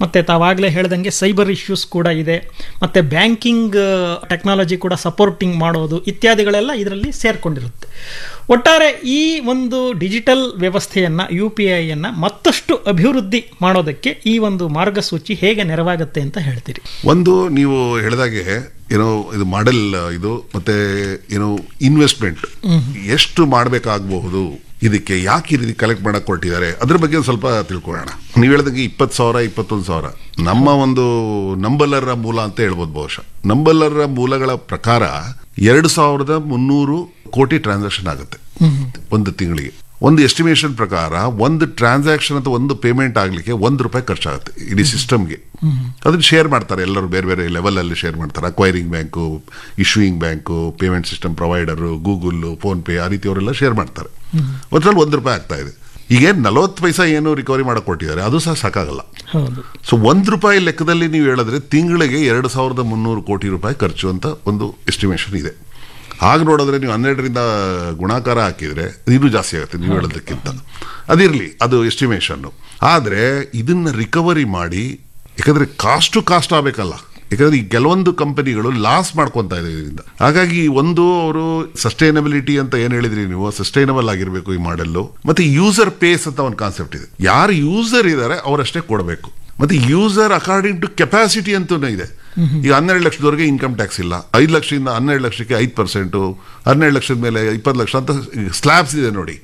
ಮತ್ತೆ ತಾವಾಗಲೇ ಹೇಳ್ದಂಗೆ cyber issues ಕೂಡ ಇದೆ ಮತ್ತೆ ಬ್ಯಾಂಕಿಂಗ್ ಟೆಕ್ನಾಲಜಿ ಕೂಡ ಸಪೋರ್ಟಿಂಗ್ ಮಾಡೋದು ಇತ್ಯಾದಿಗಳೆಲ್ಲ ಇದರಲ್ಲಿ ಸೇರ್ಕೊಂಡಿರುತ್ತೆ ಒಟ್ಟಾರೆ ಈ ಒಂದು ಡಿಜಿಟಲ್ ವ್ಯವಸ್ಥೆಯನ್ನ ಯು ಪಿ ಐಯನ್ನು ಮತ್ತಷ್ಟು ಅಭಿವೃದ್ಧಿ ಮಾಡೋದಕ್ಕೆ ಈ ಒಂದು ಮಾರ್ಗಸೂಚಿ ಹೇಗೆ ನೆರವಾಗುತ್ತೆ ಅಂತ ಹೇಳ್ತೀರಿ ಒಂದು ನೀವು ಹೇಳಿದಾಗೆ ಏನೋ ಇದು ಮಾಡೆಲ್ ಇದು ಮತ್ತೆ ಏನೋ ಇನ್ವೆಸ್ಟ್ಮೆಂಟ್ ಎಷ್ಟು ಮಾಡಬೇಕಾಗಬಹುದು ಇದಕ್ಕೆ ಯಾಕೆ ಈ ರೀತಿ ಕಲೆಕ್ಟ್ ಮಾಡಕ್ ಕೊಟ್ಟಿದ್ದಾರೆ ಅದ್ರ ಬಗ್ಗೆ ಒಂದ್ ಸ್ವಲ್ಪ ತಿಳ್ಕೊಳ್ಳೋಣ ನೀವು ಹೇಳ್ದಂಗೆ ಇಪ್ಪತ್ತು ಸಾವಿರ ಇಪ್ಪತ್ತೊಂದು ಸಾವಿರ ನಮ್ಮ ಒಂದು ನಂಬಲರ ಮೂಲ ಅಂತ ಹೇಳ್ಬೋದು ಬಹುಶಃ ನಂಬಲರ ಮೂಲಗಳ ಪ್ರಕಾರ ಎರಡು ಸಾವಿರದ ಮುನ್ನೂರು ಕೋಟಿ ಟ್ರಾನ್ಸಾಕ್ಷನ್ ಆಗುತ್ತೆ ಒಂದು ತಿಂಗಳಿಗೆ ಒಂದು ಎಸ್ಟಿಮೇಷನ್ ಪ್ರಕಾರ ಒಂದು ಟ್ರಾನ್ಸಾಕ್ಷನ್ ಅಥವಾ ಒಂದು ಪೇಮೆಂಟ್ ಆಗ್ಲಿಕ್ಕೆ ಒಂದು ರೂಪಾಯಿ ಖರ್ಚಾಗುತ್ತೆ ಇಡೀ ಸಿಸ್ಟಮ್ಗೆ ಅದನ್ನ ಶೇರ್ ಮಾಡ್ತಾರೆ ಎಲ್ಲರೂ ಬೇರೆ ಬೇರೆ ಲೆವೆಲ್ ಅಲ್ಲಿ ಶೇರ್ ಮಾಡ್ತಾರೆ acquiring bank issuing bank payment system provider Google PhonePe ಆ ರೀತಿ ಅವರೆಲ್ಲ ಶೇರ್ ಮಾಡ್ತಾರೆ ಒಟ್ರಲ್ಲಿ ಒಂದು ರೂಪಾಯಿ ಆಗ್ತಾ ಇದೆ ಈಗ ನಲವತ್ತು ಪೈಸಾ ಏನು ರಿಕವರಿ ಮಾಡಕ್ ಕೊಟ್ಟಿದ್ದಾರೆ ಅದು ಸಹ ಸಾಕಾಗಲ್ಲ ಹೌದು ಸೊ ಒಂದು ರೂಪಾಯಿ ಲೆಕ್ಕದಲ್ಲಿ ನೀವು ಹೇಳಿದ್ರೆ ತಿಂಗಳಿಗೆ ಎರಡು ಸಾವಿರದ ಮುನ್ನೂರು ಕೋಟಿ ರೂಪಾಯಿ ಖರ್ಚು ಅಂತ ಒಂದು ಎಸ್ಟಿಮೇಷನ್ ಇದೆ ಹಾಗೆ ನೋಡಿದ್ರೆ ನೀವು ಹನ್ನೆರಡರಿಂದ ಗುಣಾಕಾರ ಹಾಕಿದ್ರೆ ಇನ್ನೂ ಜಾಸ್ತಿ ಆಗುತ್ತೆ ನೀವು ಹೇಳೋದಕ್ಕಿಂತ ಅದಿರಲಿ ಅದು ಎಸ್ಟಿಮೇಷನ್ ಆದರೆ ಇದನ್ನ ರಿಕವರಿ ಮಾಡಿ ಯಾಕಂದ್ರೆ ಕಾಸ್ಟ್ ಟು ಕಾಸ್ಟ್ ಆಗಬೇಕಲ್ಲ ಯಾಕಂದ್ರೆ ಈ ಕೆಲವೊಂದು ಕಂಪನಿಗಳು ಲಾಸ್ ಮಾಡ್ಕೊಂತ ಇದೆ ಇದರಿಂದ ಹಾಗಾಗಿ ಒಂದು ಅವರು ಸಸ್ಟೈನಬಿಲಿಟಿ ಅಂತ ಏನ್ ಹೇಳಿದ್ರಿ ನೀವು ಸಸ್ಟೈನಬಲ್ ಆಗಿರ್ಬೇಕು ಈ ಮಾಡೆಲ್ಲು ಮತ್ತೆ ಯೂಸರ್ ಪೇಸ್ ಅಂತ ಒಂದು ಕಾನ್ಸೆಪ್ಟ್ ಇದೆ ಯಾರು ಯೂಸರ್ ಇದ್ದಾರೆ ಅವರಷ್ಟೇ ಕೊಡಬೇಕು ಮತ್ತೆ ಯೂಸರ್ ಅಕಾರ್ಡಿಂಗ್ ಟು ಕೆಪಾಸಿಟಿ ಅಂತೂ ಇದೆ ಈಗ ಹನ್ನೆರಡು ಲಕ್ಷದವರೆಗೆ ಇನ್ಕಮ್ ಟ್ಯಾಕ್ಸ್ ಇಲ್ಲ ಐದು ಲಕ್ಷದಿಂದ ಹನ್ನೆರಡು ಲಕ್ಷಕ್ಕೆ ಐದು ಪರ್ಸೆಂಟು ಹನ್ನೆರಡು ಲಕ್ಷದ ಮೇಲೆ ಇಪ್ಪತ್ತು ಲಕ್ಷ ಅಂತ ಸ್ಲ್ಯಾಬ್ಸ್ ಇದೆ ನೋಡಿ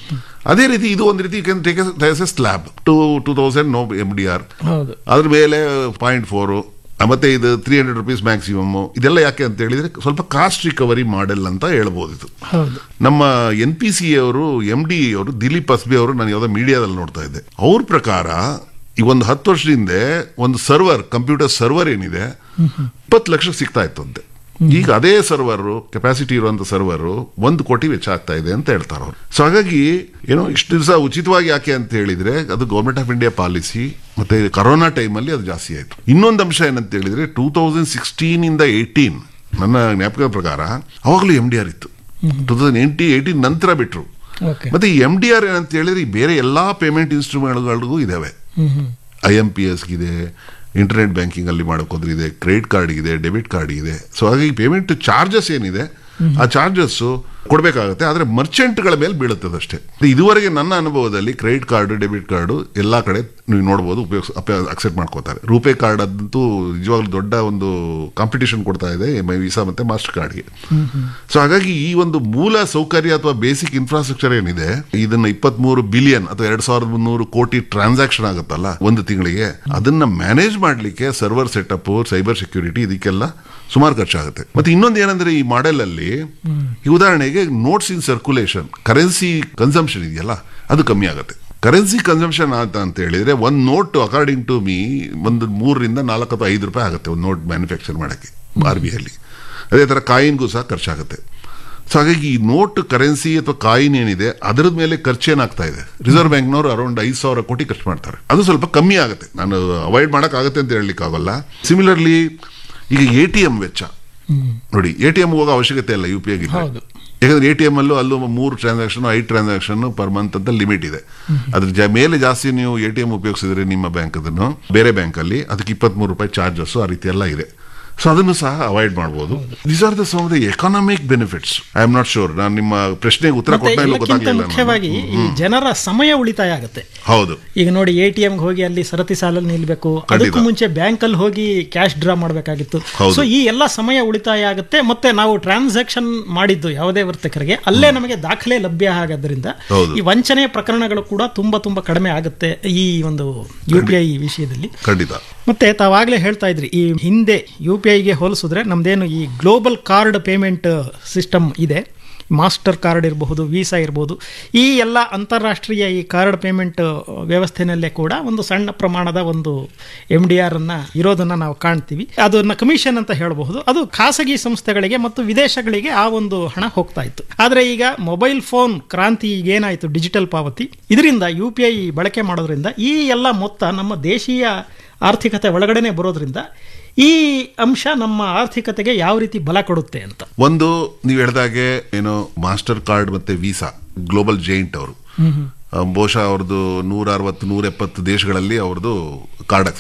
ಅದೇ ರೀತಿ ಇದು ಒಂದು ರೀತಿ take a slab to two thousand no M D R ಹೌದು ಅದ್ರ ಮೇಲೆ ಪಾಯಿಂಟ್ ಫೋರು ಮತ್ತೆ ಇದು ತ್ರೀ ಹಂಡ್ರೆಡ್ ರುಪೀಸ್ ಮ್ಯಾಕ್ಸಿಮಮ್ ಇದೆಲ್ಲ ಯಾಕೆ ಅಂತ ಹೇಳಿದ್ರೆ ಸ್ವಲ್ಪ ಕಾಸ್ಟ್ ರಿಕವರಿ ಮಾಡೆಲ್ ಅಂತ ಹೇಳ್ಬೋದು ಇದು ಹೌದು ನಮ್ಮ ಎನ್ ಪಿ ಸಿ ಅವರು ಎಂ ಡಿ ಅವರು ದಿಲೀಪ್ ಅಸ್ಬಿ ಅವರು ನಾನು ಯಾವುದೋ ಮೀಡಿಯಾದಲ್ಲಿ ನೋಡ್ತಾ ಇದ್ದೆ ಅವ್ರ ಪ್ರಕಾರ ಈ ಒಂದು ಹತ್ತು ವರ್ಷದ ಹಿಂದೆ ಒಂದು ಸರ್ವರ್ ಕಂಪ್ಯೂಟರ್ ಸರ್ವರ್ ಏನಿದೆ ಇಪ್ಪತ್ತು ಲಕ್ಷ ಸಿಗ್ತಾ ಇತ್ತು ಅಂತೆ ಈಗ ಅದೇ ಸರ್ವರ್ ಕೆಪಾಸಿಟಿ ಇರುವಂತ ಸರ್ವರ್ ಒಂದು ಕೋಟಿ ವೆಚ್ಚ ಆಗ್ತಾ ಇದೆ ಅಂತ ಹೇಳ್ತಾರೆ ಅವರು ಸೊ ಹಾಗಾಗಿ ಏನೋ ಇಷ್ಟು ದಿವಸ ಉಚಿತವಾಗಿ ಯಾಕೆ ಅಂತ ಹೇಳಿದ್ರೆ ಅದು ಗೌರ್ಮೆಂಟ್ ಆಫ್ ಇಂಡಿಯಾ ಪಾಲಿಸಿ ಮತ್ತೆ ಕರೋನಾ ಟೈಮಲ್ಲಿ ಅದು ಜಾಸ್ತಿ ಆಯ್ತು ಇನ್ನೊಂದು ಅಂಶ ಏನಂತ ಹೇಳಿದ್ರೆ ಟೂ ತೌಸಂಡ್ ಸಿಕ್ಸ್ಟೀನ್ ಇಂದ ಏಯ್ಟೀನ್ ನನ್ನ ಜ್ಞಾಪಕದ ಪ್ರಕಾರ ಅವಾಗಲೂ ಎಂ ಡಿ ಆರ್ ಇತ್ತು ಟೂ ತೌಸಂಡ್ ಏಯ್ಟಿ ಏಯ್ಟೀನ್ ನಂತರ ಬಿಟ್ರು ಓಕೆ ಮತ್ತೆ ಎಂ ಡಿ ಆರ್ ಏನಂತ ಹೇಳಿದ್ರೆ ಈ ಬೇರೆ ಎಲ್ಲಾ ಪೇಮೆಂಟ್ ಇನ್ಸ್ಟ್ರೂಮೆಂಟ್ಗಳಿಗೂ ಇದಾವೆ ಐ ಎಂ ಪಿ ಎಸ್ ಇದೆ ಇಂಟರ್ನೆಟ್ ಬ್ಯಾಂಕಿಂಗ್ ಅಲ್ಲಿ ಮಾಡೋಕೋದ್ರೆ ಇದೆ ಕ್ರೆಡಿಟ್ ಕಾರ್ಡ್ ಇದೆ ಡೆಬಿಟ್ ಕಾರ್ಡ್ ಇದೆ ಸೊ ಹಾಗಾಗಿ ಪೇಮೆಂಟ್ ಚಾರ್ಜಸ್ ಏನಿದೆ ಆ ಚಾರ್ಜಸ್ ಕೊಡಬೇಕಾಗುತ್ತೆ ಆದ್ರೆ ಮರ್ಚೆಂಟ್ಗಳ ಮೇಲೆ ಬೀಳುತ್ತದೆ ಅಷ್ಟೇ ಇದುವರೆಗೆ ನನ್ನ ಅನುಭವದಲ್ಲಿ ಕ್ರೆಡಿಟ್ ಕಾರ್ಡ್ ಡೆಬಿಟ್ ಕಾರ್ಡ್ ಎಲ್ಲಾ ಕಡೆ ನೀವು ನೋಡಬಹುದು ಉಪಯೋಗ ಅಕ್ಸೆಪ್ಟ್ ಮಾಡ್ಕೋತಾರೆ ರೂಪೇ ಕಾರ್ಡ್ ಅದಂತೂ ನಿಜವಾಗ್ಲೂ ದೊಡ್ಡ ಒಂದು ಕಾಂಪಿಟೇಷನ್ ಕೊಡ್ತಾ ಇದೆ ವಿಸಾ ಮತ್ತೆ ಮಾಸ್ಟರ್ ಕಾರ್ಡ್ಗೆ ಸೊ ಹಾಗಾಗಿ ಈ ಒಂದು ಮೂಲ ಸೌಕರ್ಯ ಅಥವಾ ಬೇಸಿಕ್ ಇನ್ಫ್ರಾಸ್ಟ್ರಕ್ಚರ್ ಏನಿದೆ ಇದನ್ನ ಇಪ್ಪತ್ಮೂರು ಬಿಲಿಯನ್ ಅಥವಾ ಎರಡ್ ಸಾವಿರದ ಮುನ್ನೂರು ಕೋಟಿ ಟ್ರಾನ್ಸಾಕ್ಷನ್ ಆಗುತ್ತಲ್ಲ ಒಂದು ತಿಂಗಳಿಗೆ ಅದನ್ನ ಮ್ಯಾನೇಜ್ ಮಾಡ್ಲಿಕ್ಕೆ ಸರ್ವರ್ ಸೆಟಪ್ ಸೈಬರ್ ಸೆಕ್ಯೂರಿಟಿ ಇದಕ್ಕೆಲ್ಲ ಸುಮಾರು ಖರ್ಚಾಗುತ್ತೆ ಮತ್ತೆ ಇನ್ನೊಂದು ಏನಂದ್ರೆ ಈ ಮಾಡೆಲ್ ಅಲ್ಲಿ ಈ ಉದಾಹರಣೆಗೆ notes in circulation currency consumption ಇದೆಯಲ್ಲ ಅದು ಕಮ್ಮಿ ಆಗುತ್ತೆ ಕರೆನ್ಸಿ ಕನ್ಸಂಪ್ಷನ್ ಅಂತ ಅಂತ ಹೇಳಿದ್ರೆ ಒಂದು ನೋಟ್ ಅಕಾರ್ಡಿಂಗ್ ಟು ಮೀ ಒಂದು ಮೂರರಿಂದ ನಾಲ್ಕು ಅಥವಾ ಐದು ರೂಪಾಯಿ ಆಗುತ್ತೆ ಒಂದು ನೋಟ್ ಮ್ಯಾನುಫ್ಯಾಕ್ಚರ್ ಮಾಡಕ್ಕೆ ಆರ್ ಬಿ ಅಲ್ಲಿ ಅದೇ ತರ ಕಾಯಿನ್ಗೂ ಸಹ ಖರ್ಚಾಗುತ್ತೆ ಸೊ ಹಾಗಾಗಿ ಈ ನೋಟ್ ಕರೆನ್ಸಿ ಅಥವಾ ಕಾಯಿನ್ ಏನಿದೆ ಅದರದ ಮೇಲೆ ಖರ್ಚೇನಾಗ್ತಾ ಇದೆ ರಿಸರ್ವ್ ಬ್ಯಾಂಕ್ನವರು ಅರೌಂಡ್ ಐದು ಸಾವಿರ ಕೋಟಿ ಖರ್ಚು ಮಾಡ್ತಾರೆ ಅದು ಸ್ವಲ್ಪ ಕಮ್ಮಿ ಆಗುತ್ತೆ ನಾನು ಅವಾಯ್ಡ್ ಮಾಡಕ್ ಆಗುತ್ತೆ ಅಂತ ಹೇಳಲಿಕ್ಕೆ ಆಗೋಲ್ಲ ಸಿಮಿಲರ್ಲಿ ಈಗ ಎ ಟಿ ಎಂ ವೆಚ್ಚ ನೋಡಿ ಎ ಟಿ ಎಂ ಹೋಗೋ ಅವಶ್ಯಕತೆ ಇಲ್ಲ ಯು ಪಿ ಐಗೆ ಹೌದು. ಯಾಕಂದ್ರೆ ಎ ಟಿ ಎಂ ಅಲ್ಲೂ ಅಲ್ಲೂ ಮೂರು ಟ್ರಾನ್ಸಾಕ್ಷನ್ ಐದು ಟ್ರಾನ್ಸಾಕ್ಷನ್ ಪರ್ ಮಂತ್ ಅಂತ ಲಿಮಿಟ್ ಇದೆ ಅದ್ರ ಜ ಮೇಲೆ ಜಾಸ್ತಿ ನೀವು ಎ ಟಿ ಎಂ ಉಪಯೋಗಿಸಿದ್ರೆ ನಿಮ್ಮ ಬ್ಯಾಂಕ್ ಅದನ್ನು ಬೇರೆ ಬ್ಯಾಂಕ್ ಅಲ್ಲಿ ಅದಕ್ಕೆ ಇಪ್ಪತ್ಮೂರು ರೂಪಾಯಿ ಚಾರ್ಜಸ್ ಆ ರೀತಿ ಎಲ್ಲ ಇದೆ ಸೊ ಅದನ್ನು ಸಹ ಅವಾಯ್ಡ್ ಮಾಡಬಹುದು these are the some the economic benefits I am not sure ನಾನು ನಿಮ್ಮ ಪ್ರಶ್ನೆಗೆ ಉತ್ತರ ಮತ್ತೆ ಕೊಟ್ಟ ಇಲ್ಲ ಎಲ್ಲಕ್ಕಿಂತ ಗೊತ್ತಾಗ್ಲಿಲ್ಲ ಮುಖ್ಯವಾಗಿ ಈ ಜನರ ಸಮಯ ಉಳಿತಾಯ ಆಗುತ್ತೆ ಹೌದು ಈಗ ನೋಡಿ ಎ ಟಿ ಎಮ್ಗೆ ಹೋಗಿ ಅಲ್ಲಿ ಸರತಿ ಸಾಲಲ್ಲಿ ನಿಲ್ಬೇಕು ಖಂಡಿತ. ಅದಕ್ಕೂ ಮುಂಚೆ ಬ್ಯಾಂಕ್ ಅಲ್ಲಿ ಹೋಗಿ ಕ್ಯಾಶ್ ಡ್ರಾ ಮಾಡಬೇಕಾಗಿತ್ತು ಹೌದು. ಸೊ ಈ ಎಲ್ಲ ಸಮಯ ಉಳಿತಾಯ ಆಗುತ್ತೆ ಮತ್ತೆ ನಾವು ಟ್ರಾನ್ಸಾಕ್ಷನ್ ಮಾಡಿದ್ದು ಯಾವುದೇ ವರ್ತಕರಿಗೆ ಅಲ್ಲೇ ನಮಗೆ ದಾಖಲೆ ಲಭ್ಯ ಆಗೋದ್ರಿಂದ ಹೌದು. ಈ ವಂಚನೆ ಪ್ರಕರಣಗಳು ಕೂಡ ತುಂಬಾ ತುಂಬಾ ಕಡಿಮೆ ಆಗುತ್ತೆ ಈ ಒಂದು ಯು ಪಿ ಐ ವಿಷಯದಲ್ಲಿ ಖಂಡಿತ ಮತ್ತೆ ತಾವಾಗಲೇ ಹೇಳ್ತಾ ಇದ್ರಿ ಈ ಹಿಂದೆ ಯು ಪಿ ಐಗೆ ಹೋಲಿಸಿದ್ರೆ ನಮ್ದೇನು ಈ ಗ್ಲೋಬಲ್ ಕಾರ್ಡ್ ಪೇಮೆಂಟ್ ಸಿಸ್ಟಮ್ ಇದೆ ಮಾಸ್ಟರ್ ಕಾರ್ಡ್ ಇರಬಹುದು ವೀಸಾ ಇರಬಹುದು ಈ ಎಲ್ಲ ಅಂತಾರಾಷ್ಟ್ರೀಯ ಈ ಕಾರ್ಡ್ ಪೇಮೆಂಟ್ ವ್ಯವಸ್ಥೆನಲ್ಲೇ ಕೂಡ ಒಂದು ಸಣ್ಣ ಪ್ರಮಾಣದ ಒಂದು ಎಮ್ ಡಿ ಆರ್ ಅನ್ನ ಇರೋದನ್ನ ನಾವು ಕಾಣ್ತೀವಿ ಅದನ್ನ ಕಮಿಷನ್ ಅಂತ ಹೇಳಬಹುದು ಅದು ಖಾಸಗಿ ಸಂಸ್ಥೆಗಳಿಗೆ ಮತ್ತು ವಿದೇಶಗಳಿಗೆ ಆ ಒಂದು ಹಣ ಹೋಗ್ತಾ ಇತ್ತು ಆದ್ರೆ ಈಗ ಮೊಬೈಲ್ ಫೋನ್ ಕ್ರಾಂತಿ ಈಗ ಏನಾಯ್ತು ಡಿಜಿಟಲ್ ಪಾವತಿ ಇದರಿಂದ ಯು ಪಿ ಐ ಬಳಕೆ ಮಾಡೋದ್ರಿಂದ ಈ ಎಲ್ಲ ಮೊತ್ತ ನಮ್ಮ ದೇಶೀಯ ಆರ್ಥಿಕತೆ ಒಳಗಡೆನೆ ಬರೋದ್ರಿಂದ ಈ ಅಂಶ ನಮ್ಮ ಆರ್ಥಿಕತೆಗೆ ಯಾವ ರೀತಿ ಬಲ ಕೊಡುತ್ತೆ ಅಂತ ಒಂದು ನೀವು ಹೇಳ್ದಾಗೆ ಏನು ಮಾಸ್ಟರ್ ಕಾರ್ಡ್ ಮತ್ತೆ ವೀಸಾ ಗ್ಲೋಬಲ್ ಜೈಂಟ್ ಅವರು ಬಹುಶಃ ಅವ್ರದ್ದು ನೂರ ಅರವತ್ತು ನೂರ ಎಪ್ಪತ್ತು ದೇಶಗಳಲ್ಲಿ ಅವ್ರದ್ದು ಕಾರ್ಡ್